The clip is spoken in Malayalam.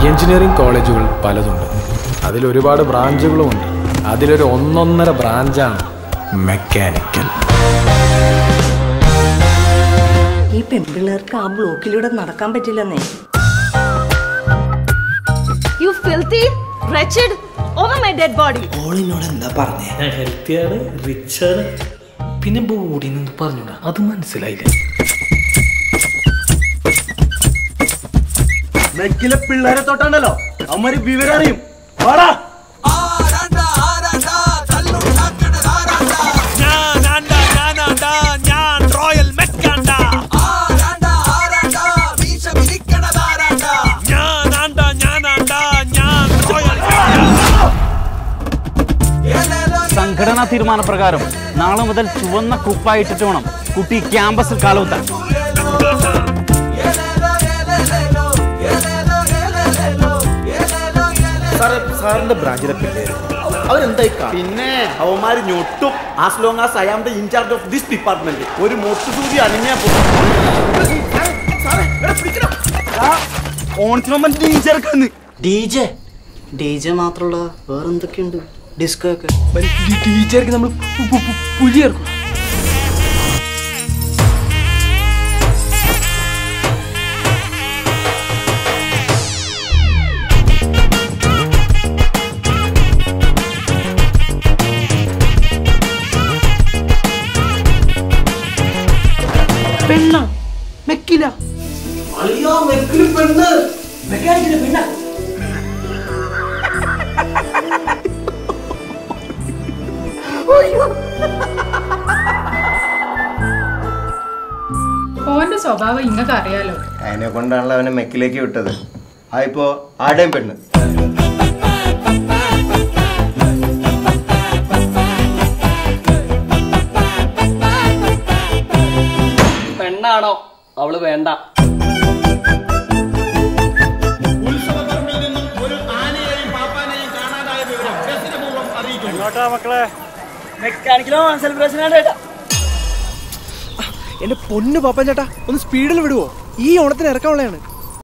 എഞ്ചിനീയറിംഗ് കോളേജുകൾ പലതുണ്ട് അതിലൊരുപാട് ബ്രാഞ്ചുകളുമുണ്ട് അതിലൊരു ഒന്നൊന്നര ബ്രാഞ്ചാണ് മെക്കാനിക്കൽ ഈ പെൺപിള്ളേർക്ക് ആ ബ്ലോക്കിലൂടെ നടക്കാൻ പറ്റില്ലെന്നേ You filthy, wretched, over my dead body. ഓളിനോട് എന്താ പറഞ്ഞേ ഞാൻ ഹെൽത്തിയാണ് റിച്ചാണ് പിന്നെ ബോഡി എന്ന് പറഞ്ഞൂടാ അത് മനസ്സിലായില്ല മെക്കിലെ പിള്ളേരെ തൊട്ടുണ്ടല്ലോ അവന്മാര് വിവരം അറിയും വാടാ സംഘടനാ തീരുമാനപ്രകാരം നാളെ മുതൽ ചുവന്ന കുപ്പായിട്ടിട്ട് വേണം കുട്ടി ക്യാമ്പസിൽ കാലവുത്താൻ സാറേ സാറിന്റെ ബ്രാഞ്ചിലെ പിള്ളേര് അവരെന്തായി പിന്നെ അവന്മാര് ഞൊട്ടും as long as I am the incharge of this department ഒരു മൊട്ടുസൂചി അണിഞ്ഞാ ഓണത്തിനൊപ്പം ടീച്ചർക്കെന്ന് ഡി ജെ ഡി ജെ മാത്രമുള്ള വേറെന്തൊക്കെയുണ്ട് ഡിസ്കോ ഒക്കെ ടീച്ചർക്ക് നമ്മൾ പുലി ചേർക്കും പെണ്ണ മെക്കില ഓന്റെ സ്വഭാവം ഇങ്ങക്ക് അറിയാലോ അതിനെ കൊണ്ടാണല്ലോ അവനെ മെക്കിലേക്ക് വിട്ടത് ആ ഇപ്പോ ആടേം പെണ്ണ് പെണ്ണാണോ അവള് വേണ്ട എന്റെ പൊന്നു പാപ്പൻ ചേട്ടാ ഒന്ന് സ്പീഡിൽ വിടുവോ ഈ ഓണത്തിന് ഇറക്കാനുള്ളതാണ്